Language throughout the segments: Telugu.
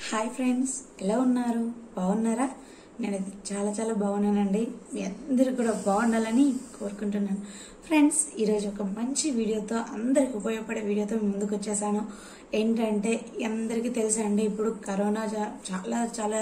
హాయ్ ఫ్రెండ్స్ ఎలా ఉన్నారు బాగున్నారా నేను చాలా చాలా బాగున్నానండి మీ అందరూ కూడా బాగుండాలని కోరుకుంటున్నాను ఫ్రెండ్స్ ఈరోజు ఒక మంచి వీడియోతో అందరికి ఉపయోగపడే వీడియోతో మీ ముందుకు వచ్చేసాను ఏంటంటే అందరికీ తెలుసండి ఇప్పుడు కరోనా జా- చాలా చాలా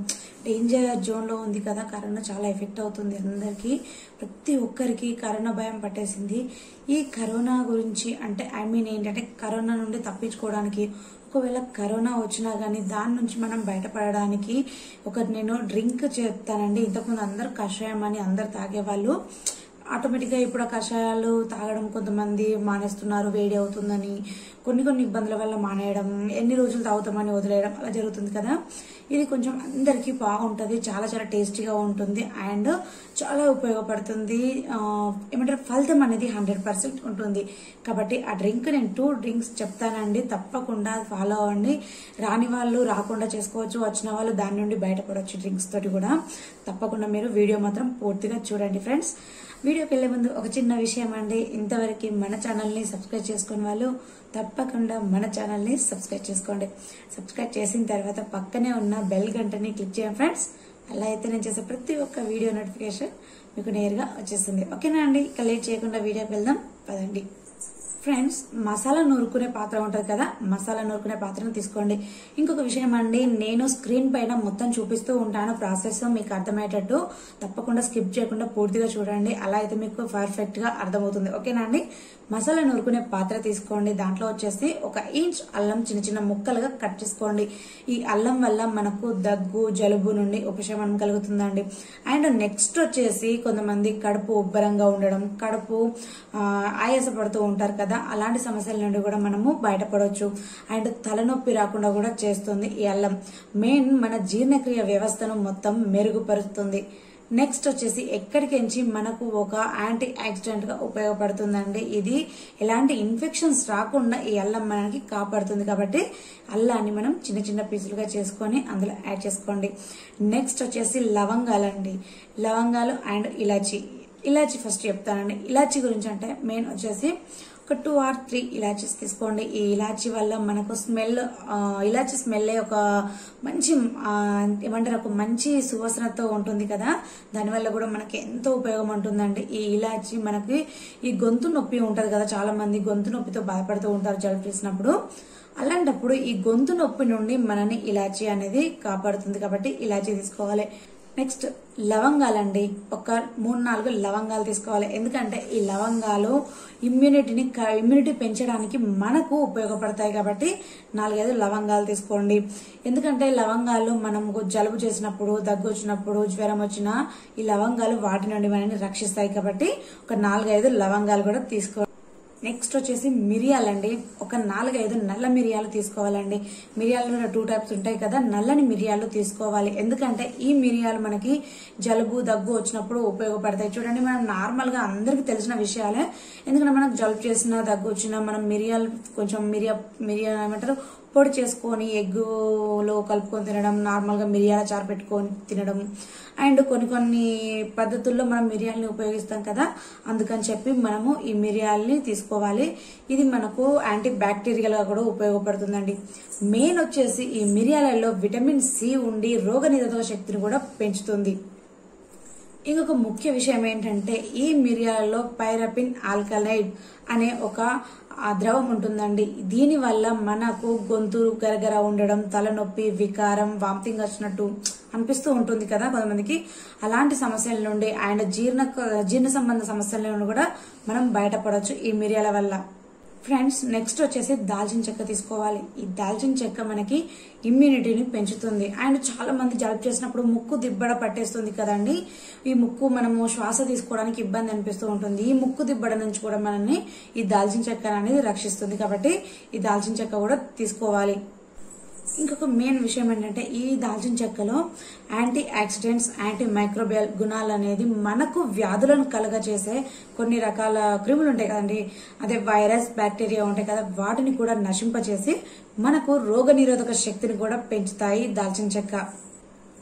డేంజర్ జోన్లో ఉంది కదా కరోనా చాలా ఎఫెక్ట్ అవుతుంది అందరికీ ప్రతి ఒక్కరికి కరోనా భయం పట్టేసింది ఈ కరోనా గురించి అంటే ఐ మీన్ ఏంటంటే కరోనా నుండి తప్పించుకోవడానికి ఒకవేళ కరోనా వచ్చినా కానీ దాని నుంచి మనం బయటపడడానికి ఒక నేను డ్రింక్ చెప్తానండి ఇంతకుముందు అందరు కషాయం అని అందరు తాగేవాళ్ళు ఆటోమేటిక్గా ఇప్పుడు ఆ కషాయాలు తాగడం కొంతమంది మానేస్తున్నారు వేడి అవుతుందని కొన్ని కొన్ని ఇబ్బందుల వల్ల మానేయడం ఎన్ని రోజులు తాగుతామని వదిలేయడం అలా జరుగుతుంది కదా ఇది కొంచెం అందరికీ బాగుంటుంది చాలా చాలా టేస్టీగా ఉంటుంది అండ్ చాలా ఉపయోగపడుతుంది ఆ, ఏమంటారు ఫలితం అనేది హండ్రెడ్ పర్సెంట్ ఉంటుంది కాబట్టి ఆ డ్రింక్ నేను టూ డ్రింక్స్ చెప్తానండి తప్పకుండా ఫాలో అవ్వండి రాని వాళ్ళు రాకుండా చేసుకోవచ్చు వచ్చిన వాళ్ళు దాని నుండి బయటపడవచ్చు డ్రింక్స్ తోటి కూడా తప్పకుండా మీరు వీడియో మాత్రం పూర్తిగా చూడండి ఫ్రెండ్స్ వీడియోకి వెళ్లే ముందు ఒక చిన్న విషయం అండి ఇంతవరకు మన ఛానల్ని సబ్స్క్రైబ్ చేసుకుని వాళ్ళు తప్పకుండా మన ఛానల్ని సబ్స్క్రైబ్ చేసుకోండి సబ్స్క్రైబ్ చేసిన తర్వాత పక్కనే ఉన్న బెల్ గంటని క్లిక్ చేయండి ఫ్రెండ్స్ అలా అయితే నేను చేసే ప్రతి ఒక్క వీడియో నోటిఫికేషన్ మీకు నేరుగా వచ్చేస్తుంది ఓకేనా అండి ఇక లేట్ చేయకుండా వీడియోకి వెళ్దాం పదండి ఫ్రెండ్స్ మసాలా నూరుకునే పాత్ర ఉంటుంది కదా మసాలా నూరుకునే పాత్రను తీసుకోండి ఇంకొక విషయం అండి నేను స్క్రీన్ పైన మొత్తం చూపిస్తూ ఉంటాను ప్రాసెస్ మీకు అర్థమయ్యేటట్టు తప్పకుండా స్కిప్ చేయకుండా పూర్తిగా చూడండి అలా అయితే మీకు పర్ఫెక్ట్ గా అర్థమవుతుంది ఓకేనా అండి మసాలా నూరుకునే పాత్ర తీసుకోండి దాంట్లో వచ్చేసి ఒక ఇంచ్ అల్లం చిన్న చిన్న ముక్కలుగా కట్ చేసుకోండి ఈ అల్లం వల్ల మనకు దగ్గు జలుబు నుండి ఉపశమనం కలుగుతుందండి అండ్ నెక్స్ట్ వచ్చేసి కొంతమంది కడుపు ఉబ్బరంగా ఉండడం కడుపు ఆ, ఆయాసపడుతూ ఉంటారు కదా అలాంటి సమస్యల నుండి కూడా మనము బయటపడవచ్చు అండ్ తలనొప్పి రాకుండా కూడా చేస్తుంది ఈ అల్లం మెయిన్ మన జీర్ణక్రియ వ్యవస్థను మొత్తం మెరుగుపరుస్తుంది నెక్స్ట్ వచ్చేసి ఎక్కడికించి మనకు ఒక యాంటీ యాక్సిడెంట్ గా ఉపయోగపడుతుందండి ఇది ఎలాంటి ఇన్ఫెక్షన్స్ రాకుండా ఈ అల్లం మనకి కాపాడుతుంది కాబట్టి అల్లాన్ని మనం చిన్న చిన్న పీసులుగా చేసుకొని అందులో యాడ్ చేసుకోండి నెక్స్ట్ వచ్చేసి లవంగాలండి లవంగాలు అండ్ ఇలాచి ఇలాచి ఫస్ట్ చెప్తానండి ఇలాచి గురించి అంటే మెయిన్ వచ్చేసి ఒక టూ ఆర్ త్రీ ఇలాచీస్ తీసుకోండి ఈ ఇలాచీ వల్ల మనకు స్మెల్ ఇలాచీ స్మెల్ ఒక మంచి ఆ, ఏమంటారు ఒక మంచి సువాసనతో ఉంటుంది కదా దానివల్ల కూడా మనకి ఎంతో ఉపయోగం ఉంటుందండి ఈ ఇలాచీ మనకి ఈ గొంతు నొప్పి ఉంటది కదా చాలా మంది గొంతు నొప్పితో బాధపడుతూ ఉంటారు జలుబు చేసినప్పుడు అలాంటప్పుడు ఈ గొంతు నొప్పి నుండి మనని ఇలాచీ అనేది కాపాడుతుంది కాబట్టి ఇలాచీ తీసుకోవాలి నెక్స్ట్ లవంగాలండి ఒక మూడు నాలుగు లవంగాలు తీసుకోవాలి ఎందుకంటే ఈ లవంగాలు ఇమ్యూనిటీని ఇమ్యూనిటీ పెంచడానికి మనకు ఉపయోగపడతాయి కాబట్టి నాలుగైదు లవంగాలు తీసుకోండి ఎందుకంటే లవంగాలు మనం జలుబు చేసినప్పుడు దగ్గు వచ్చినప్పుడు జ్వరం వచ్చినా ఈ లవంగాలు వాటి నుండి మనల్ని రక్షిస్తాయి కాబట్టి ఒక నాలుగైదు లవంగాలు కూడా తీసుకో నెక్స్ట్ వచ్చేసి మిరియాలండి ఒక నాలుగైదు నల్ల మిరియాలు తీసుకోవాలండి మిరియాలు టూ టైప్స్ ఉంటాయి కదా నల్లని మిరియాలు తీసుకోవాలి ఎందుకంటే ఈ మిరియాలు మనకి జలుబు దగ్గు వచ్చినప్పుడు ఉపయోగపడతాయి చూడండి మనం నార్మల్ గా అందరికి తెలిసిన విషయాలే ఎందుకంటే మనకు జలుబు చేసినా దగ్గు వచ్చినా మనం మిరియాలు కొంచెం మిరియా మిరియా ఏమంటారు పొడి చేసుకొని ఎగ్గులో కలుపుకొని తినడం నార్మల్ గా మిరియాల చారు పెట్టుకొని తినడం అండ్ కొన్ని కొన్ని పద్ధతుల్లో మనం మిరియాలని ఉపయోగిస్తాం కదా అందుకని చెప్పి మనము ఈ మిరియాలని తీసుకోవాలి ఇది మనకు యాంటీ బ్యాక్టీరియల్ గా కూడా ఉపయోగపడుతుందండి మెయిన్ వచ్చేసి ఈ మిరియాలలో విటమిన్ సి ఉండి రోగ నిరోధక శక్తిని కూడా పెంచుతుంది ఇంకొక ముఖ్య విషయం ఏంటంటే ఈ మిరియాలలో పైరపిన్ ఆల్కలైడ్ అనే ఒక ఆ ద్రవం ఉంటుందండి దీని వల్ల మనకు గొంతు గరగర ఉండడం తలనొప్పి వికారం వామిటింగ్ వచ్చినట్టు అనిపిస్తూ ఉంటుంది కదా కొంతమందికి అలాంటి సమస్యల నుండి అండ్ జీర్ణ జీర్ణ సంబంధ సమస్యల నుండి కూడా మనం బయటపడవచ్చు ఈ మిరియాల వల్ల ఫ్రెండ్స్ నెక్స్ట్ వచ్చేసి దాల్చిన చెక్క తీసుకోవాలి ఈ దాల్చిన చెక్క మనకి ఇమ్యూనిటీని పెంచుతుంది అండ్ చాలా మంది జలుబు చేసినప్పుడు ముక్కు దిబ్బడ పట్టేస్తుంది కదండి ఈ ముక్కు మనము శ్వాస తీసుకోవడానికి ఇబ్బంది అనిపిస్తూ ఉంటుంది ఈ ముక్కు దిబ్బడ నుంచి కూడా మనల్ని ఈ దాల్చిన చెక్క అనేది రక్షిస్తుంది కాబట్టి ఈ దాల్చిన చెక్క కూడా తీసుకోవాలి ఇంకొక మెయిన్ విషయం ఏంటంటే ఈ దాల్చిన చెక్కలో యాంటీ ఆక్సిడెంట్స్ యాంటీ మైక్రోబియల్ గుణాలు అనేది మనకు వ్యాధులను కలగజేసే కొన్ని రకాల క్రిములు ఉంటాయి కదండి అదే వైరస్ బ్యాక్టీరియా ఉంటాయి కదా వాటిని కూడా నశింపచేసి మనకు రోగ నిరోధక శక్తిని కూడా పెంచుతాయి దాల్చిన చెక్క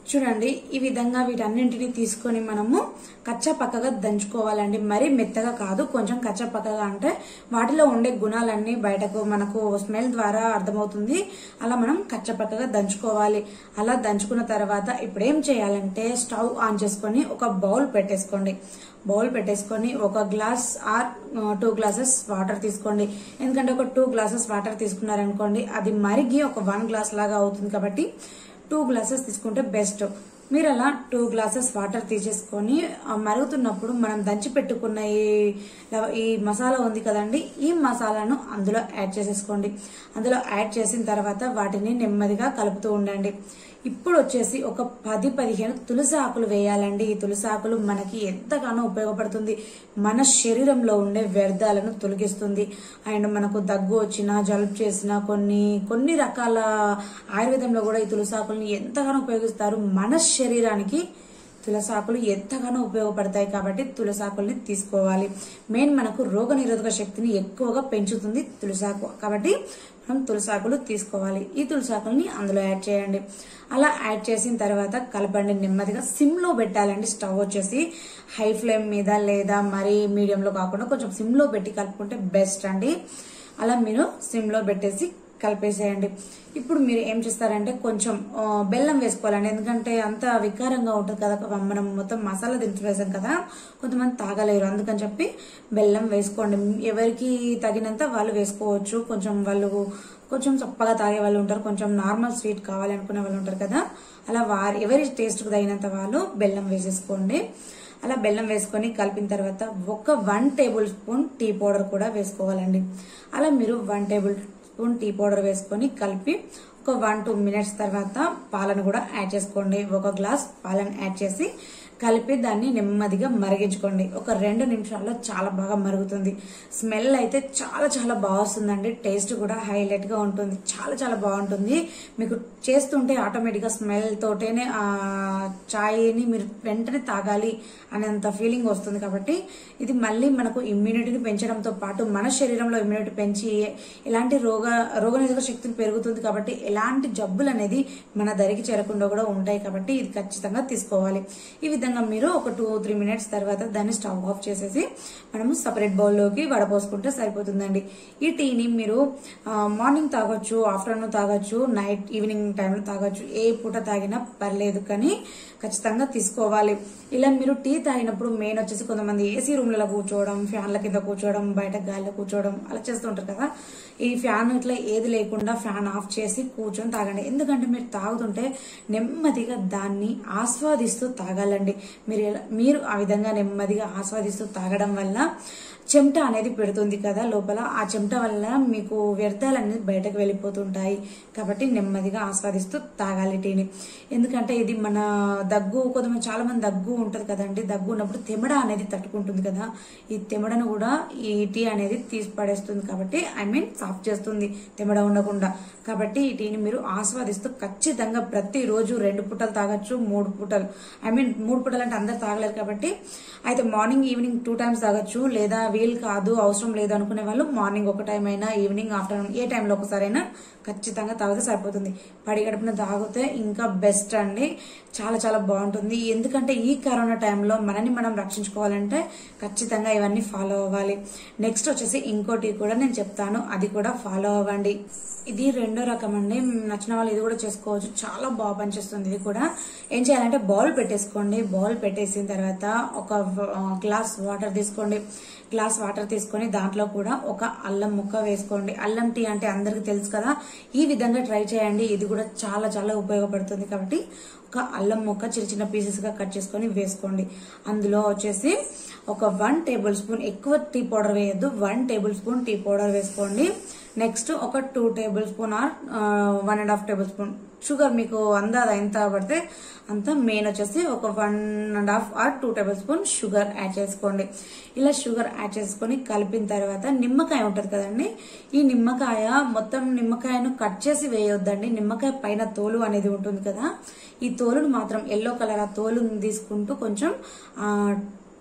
చూడండి ఈ విధంగా వీటన్నింటినీ తీసుకొని మనము కచ్చా పక్కగా దంచుకోవాలండి మరీ మెత్తగా కాదు కొంచెం కచ్చా పక్కగా అంటే వాటిలో ఉండే గుణాలన్నీ బయటకు మనకు స్మెల్ ద్వారా అర్థమవుతుంది అలా మనం కచ్చా పక్కగా దంచుకోవాలి అలా దంచుకున్న తర్వాత ఇప్పుడు ఏం చేయాలంటే స్టవ్ ఆన్ చేసుకొని ఒక బౌల్ పెట్టేసుకోండి బౌల్ పెట్టేసుకొని ఒక glass or two glasses water తీసుకోండి ఎందుకంటే ఒక టూ గ్లాసెస్ వాటర్ తీసుకున్నారనుకోండి అది మరిగి ఒక వన్ గ్లాస్ లాగా అవుతుంది కాబట్టి టూ గ్లాసెస్ తీసుకుంటే బెస్ట్ మీరు అలా టూ గ్లాసెస్ వాటర్ తీసేసుకొని ఆ మరుగుతున్నప్పుడు మనం దంచి పెట్టుకున్న ఈ లవ- ఈ మసాలా ఉంది కదండి ఈ మసాలాను అందులో యాడ్ చేసేసుకోండి అందులో యాడ్ చేసిన తర్వాత వాటిని నెమ్మదిగా కలుపుతూ ఉండండి ఇప్పుడు వచ్చేసి ఒక పది పదిహేను తులసి ఆకులు వేయాలండి ఈ తులసి ఆకులు మనకి ఎంతగానో ఉపయోగపడుతుంది మన శరీరంలో ఉండే వ్యర్థాలను తొలగిస్తుంది అండ్ మనకు దగ్గు వచ్చినా జలుబు చేసినా కొన్ని కొన్ని రకాల ఆయుర్వేదంలో కూడా ఈ తులసి ఆకుల్ని ఎంతగానో ఉపయోగిస్తారు మన శరీరానికి తులసాకులు ఎంతగానో ఉపయోగపడతాయి కాబట్టి తులసాకుల్ని తీసుకోవాలి మెయిన్ మనకు రోగ నిరోధక శక్తిని ఎక్కువగా పెంచుతుంది తులసాకు కాబట్టి మనం తులసాకులు తీసుకోవాలి ఈ తులసాకుల్ని అందులో యాడ్ చేయండి అలా యాడ్ చేసిన తర్వాత కలపండి నెమ్మదిగా సిమ్ లో పెట్టాలండి స్టవ్ వచ్చేసి హై ఫ్లేమ్ మీద లేదా మరీ మీడియంలో కాకుండా కొంచెం సిమ్ లో పెట్టి కలుపుకుంటే బెస్ట్ అండి అలా మీరు సిమ్ లో పెట్టేసి కలిపేసేయండి ఇప్పుడు మీరు ఏం చేస్తారంటే కొంచెం ఆ, బెల్లం వేసుకోవాలండి ఎందుకంటే అంత వికారంగా ఉంటుంది కదా మనం మొత్తం మసాలా దించి వేసాం కదా కొంతమంది తాగలేరు అందుకని చెప్పి బెల్లం వేసుకోండి ఎవరికి తగినంత వాళ్ళు వేసుకోవచ్చు కొంచెం వాళ్ళు కొంచెం చప్పగా తాగే వాళ్ళు ఉంటారు కొంచెం నార్మల్ స్వీట్ కావాలి అనుకునే వాళ్ళు ఉంటారు కదా అలా వారి ఎవరి టేస్ట్కి తగినంత వాళ్ళు బెల్లం వేసేసుకోండి అలా బెల్లం వేసుకొని కలిపిన తర్వాత ఒక one tablespoon tea powder కూడా వేసుకోవాలండి అలా మీరు one tablespoon tea powder వేసుకొని కలిపి ఒక వన్ టూ మినిట్స్ తర్వాత పాలను కూడా యాడ్ చేసుకోండి ఒక గ్లాస్ పాలను యాడ్ చేసి కలిపి దాన్ని నెమ్మదిగా మరిగించుకోండి ఒక రెండు నిమిషాల్లో చాలా బాగా మరుగుతుంది స్మెల్ అయితే చాలా చాలా బాగా వస్తుందండి టేస్ట్ కూడా హైలైట్ గా ఉంటుంది చాలా చాలా బాగుంటుంది మీకు చేస్తుంటే ఆటోమేటిక్ గా స్మెల్ తోటేనే ఆ చాయ్ని మీరు వెంటనే తాగాలి అనేంత ఫీలింగ్ వస్తుంది కాబట్టి ఇది మళ్ళీ మనకు ఇమ్యూనిటీని పెంచడంతో పాటు మన శరీరంలో ఇమ్యూనిటీ పెంచి ఎలాంటి రోగ రోగనిరోధక శక్తిని పెరుగుతుంది కాబట్టి ఎలాంటి జబ్బులు అనేది మన దరికి చేరకుండా కూడా ఉంటాయి కాబట్టి ఇది ఖచ్చితంగా తీసుకోవాలి ఈ విధంగా మీరు ఒక టూ త్రీ మినిట్స్ తర్వాత దాన్ని స్టవ్ ఆఫ్ చేసేసి మనము సపరేట్ బౌల్లోకి వడపోసుకుంటే సరిపోతుందండి ఈ టీని మీరు మార్నింగ్ తాగొచ్చు ఆఫ్టర్నూన్ తాగొచ్చు నైట్ ఈవినింగ్ టైంలో తాగొచ్చు ఏ పూట తాగినా పర్లేదు కానీ ఖచ్చితంగా తీసుకోవాలి ఇలా మీరు టీ తాగినప్పుడు మెయిన్ వచ్చేసి కొంతమంది ఏసీ రూమ్లలో కూర్చోవడం ఫ్యాన్ల కింద కూర్చోవడం బయట గాలిలో కూర్చోవడం అలా చేస్తుంటారు కదా ఈ ఫ్యాన్ ఇట్లా ఏది లేకుండా ఫ్యాన్ ఆఫ్ చేసి కూర్చొని తాగండి ఎందుకంటే మీరు తాగుతుంటే నెమ్మదిగా దాన్ని ఆస్వాదిస్తూ తాగాలండి మీరు ఎలా- మీరు ఆ విధంగా నెమ్మదిగా ఆస్వాదిస్తూ తాగడం వల్ల చెమట అనేది పెడుతుంది కదా లోపల ఆ చెమట వల్ల మీకు వ్యర్థాలు అనేది బయటకు వెళ్ళిపోతుంటాయి కాబట్టి నెమ్మదిగా ఆస్వాదిస్తూ తాగాలి టీని ఎందుకంటే ఇది మన దగ్గు కొంతమంది చాలా మంది దగ్గు ఉంటది కదండి దగ్గు ఉన్నప్పుడు తెమడ అనేది తట్టుకుంటుంది కదా ఈ తెమడను కూడా ఈ టీ అనేది తీసి పడేస్తుంది కాబట్టి ఐ మీన్ సాఫ్ చేస్తుంది తెమడ ఉండకుండా కాబట్టి ఈ టీని మీరు ఆస్వాదిస్తూ ఖచ్చితంగా ప్రతిరోజు రెండు పూటలు తాగొచ్చు మూడు పూటలు ఐ మీన్ మూడు పూటలు అంటే అందరు తాగలేరు కాబట్టి అయితే మార్నింగ్ ఈవినింగ్ టూ టైమ్స్ తాగొచ్చు లేదా వీలు కాదు అవసరం లేదు అనుకునే వాళ్ళు మార్నింగ్ ఒక టైం అయినా ఈవినింగ్ ఆఫ్టర్నూన్ ఏ టైంలో ఒకసారైనా ఖచ్చితంగా తాగితే సరిపోతుంది పడి గడుపున తాగితే ఇంకా బెస్ట్ అండి చాలా చాలా బాగుంటుంది ఎందుకంటే ఈ కరోనా టైంలో మనని మనం రక్షించుకోవాలంటే ఖచ్చితంగా ఇవన్నీ ఫాలో అవ్వాలి నెక్స్ట్ వచ్చేసి ఇంకోటి కూడా నేను చెప్తాను అది కూడా ఫాలో అవ్వండి ఇది రెండో రకం అండి నచ్చిన వాళ్ళు ఇది కూడా చేసుకోవచ్చు చాలా బాగా పనిచేస్తుంది ఇది కూడా ఏం చేయాలంటే బౌల్ పెట్టేసుకోండి బౌల్ పెట్టేసిన తర్వాత ఒక గ్లాస్ వాటర్ తీసుకోండి గ్లాస్ వాటర్ తీసుకొని దాంట్లో కూడా ఒక అల్లం ముక్క వేసుకోండి అల్లం టీ అంటే అందరికీ తెలుసు కదా ఈ విధంగా ట్రై చేయండి ఇది కూడా చాలా చాలా ఉపయోగపడుతుంది కాబట్టి ఒక అల్లం ముక్క చిన్న చిన్న పీసెస్ గా కట్ చేసుకొని వేసుకోండి అందులో వచ్చేసి ఒక వన్ టేబుల్ స్పూన్ ఎక్కువ టీ పౌడర్ వేయద్దు one tablespoon tea powder వేసుకోండి నెక్స్ట్ ఒక two tablespoon or one and half tablespoon sugar మీకు అందాద ఎంత పడితే అంత మెయిన్ వచ్చేసి ఒక one and half or two tablespoon sugar add చేసుకోండి ఇలా షుగర్ యాడ్ చేసుకొని కలిపిన తర్వాత నిమ్మకాయ ఉంటుంది కదండి ఈ నిమ్మకాయ మొత్తం నిమ్మకాయను కట్ చేసి వేయొద్దండి నిమ్మకాయ పైన తోలు అనేది ఉంటుంది కదా ఈ తోలును మాత్రం ఎల్లో కలర్ ఆ తోలును తీసుకుంటూ కొంచెం ఆ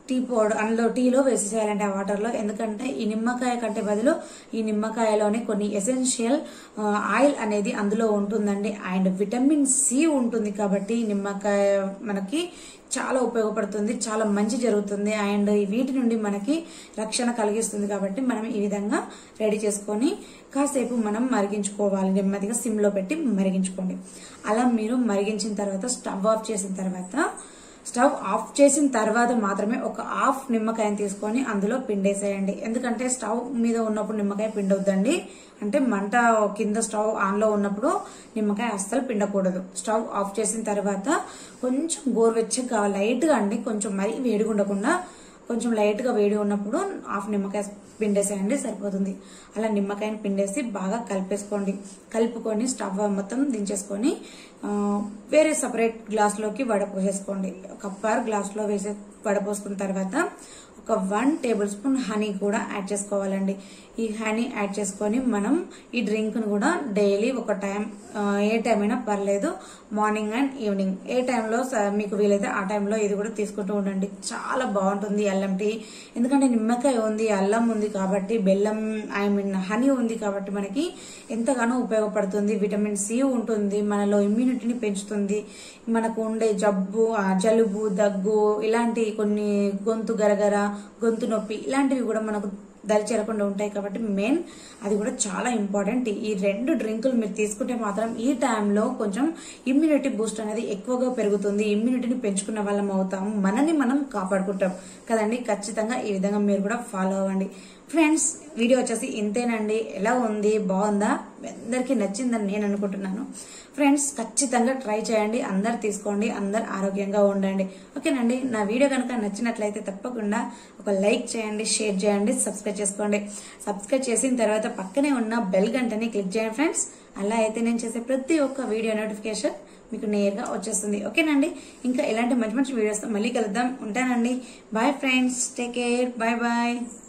టీ పౌడర్ అందులో టీలో వేసేసేయాలంటే ఆ వాటర్లో ఎందుకంటే ఈ నిమ్మకాయ కంటే బదులు ఈ నిమ్మకాయలోనే కొన్ని ఎసెన్షియల్ ఆయిల్ అనేది అందులో ఉంటుందండి అండ్ విటమిన్ సి ఉంటుంది కాబట్టి నిమ్మకాయ మనకి చాలా ఉపయోగపడుతుంది చాలా మంచి జరుగుతుంది అండ్ వీటి నుండి మనకి రక్షణ కలిగిస్తుంది కాబట్టి మనం ఈ విధంగా రెడీ చేసుకొని కాసేపు మనం మరిగించుకోవాలి నెమ్మదిగా సిమ్లో పెట్టి మరిగించుకోండి అలా మీరు మరిగించిన తర్వాత స్టవ్ ఆఫ్ చేసిన తర్వాత స్టవ్ ఆఫ్ చేసిన తర్వాత మాత్రమే ఒక హాఫ్ నిమ్మకాయని తీసుకొని అందులో పిండేసేయండి ఎందుకంటే స్టవ్ మీద ఉన్నప్పుడు నిమ్మకాయ పిండొద్దండి అంటే మంట కింద స్టవ్ ఆన్లో ఉన్నప్పుడు నిమ్మకాయ అస్సలు పిండకూడదు స్టవ్ ఆఫ్ చేసిన తర్వాత కొంచెం గోరువెచ్చగా లైట్గా అండి కొంచెం మరీ వేడిగా ఉండకుండా కొంచెం లైట్గా వేడి ఉన్నప్పుడు హాఫ్ నిమ్మకాయ పిండేసేయండి సరిపోతుంది అలా నిమ్మకాయని పిండేసి బాగా కలిపేసుకోండి కలుపుకొని స్టవ్ మొత్తం దించేసుకొని ఆ, వేరే సపరేట్ గ్లాస్లోకి వడపోసేసుకోండి కప్పారు గ్లాస్లో వేసే వడపోసుకున్న తర్వాత ఒక వన్ టేబుల్ స్పూన్ హనీ కూడా యాడ్ చేసుకోవాలండి ఈ హనీ యాడ్ చేసుకొని మనం ఈ డ్రింక్ను కూడా డైలీ ఒక టైం ఆ, ఏ టైం అయినా పర్లేదు మార్నింగ్ అండ్ ఈవినింగ్ ఏ టైంలో స- మీకు వీలైతే ఆ టైంలో ఇది కూడా తీసుకుంటూ ఉండండి చాలా బాగుంటుంది అల్లం టీ ఎందుకంటే నిమ్మకాయ ఉంది అల్లం ఉంది కాబట్టి బెల్లం ఐ మీన్ హనీ ఉంది కాబట్టి మనకి ఎంతగానో ఉపయోగపడుతుంది విటమిన్ సి ఉంటుంది మనలో ఇమ్యూనిటీని పెంచుతుంది మనకు ఉండే జబ్బు ఆ, జలుబు దగ్గు ఇలాంటి కొన్ని గొంతు గరగర గొంతు నొప్పి ఇలాంటివి కూడా మనకు దరి చేరకుండా ఉంటాయి కాబట్టి మెయిన్ అది కూడా చాలా ఇంపార్టెంట్ ఈ రెండు డ్రింకులు మీరు తీసుకుంటే మాత్రం ఈ టైంలో కొంచెం ఇమ్యూనిటీ బూస్ట్ అనేది ఎక్కువగా పెరుగుతుంది ఇమ్యూనిటీని పెంచుకున్న వాళ్ళం అవుతాము మనని మనం కాపాడుకుంటాం కదండి ఖచ్చితంగా ఈ విధంగా మీరు కూడా ఫాలో అవ్వండి ఫ్రెండ్స్ వీడియో వచ్చేసి ఇంతేనండి ఎలా ఉంది బాగుందా మీ అందరికీ నచ్చిందని నేను అనుకుంటున్నాను ఫ్రెండ్స్ ఖచ్చితంగా ట్రై చేయండి అందరు తీసుకోండి అందరు ఆరోగ్యంగా ఉండండి ఓకేనండి నా వీడియో కనుక నచ్చినట్లయితే తప్పకుండా ఒక లైక్ చేయండి షేర్ చేయండి సబ్స్క్రైబ్ చేసుకోండి సబ్స్క్రైబ్ చేసిన తర్వాత పక్కనే ఉన్న బెల్ గంటని క్లిక్ చేయండి ఫ్రెండ్స్ అలా అయితే నేను చేసే ప్రతి ఒక్క వీడియో నోటిఫికేషన్ మీకు నేరుగా వచ్చేస్తుంది ఓకేనండి ఇంకా ఇలాంటి మంచి మంచి వీడియోస్తో మళ్ళీ కలుద్దాం ఉంటానండి bye friends take care bye bye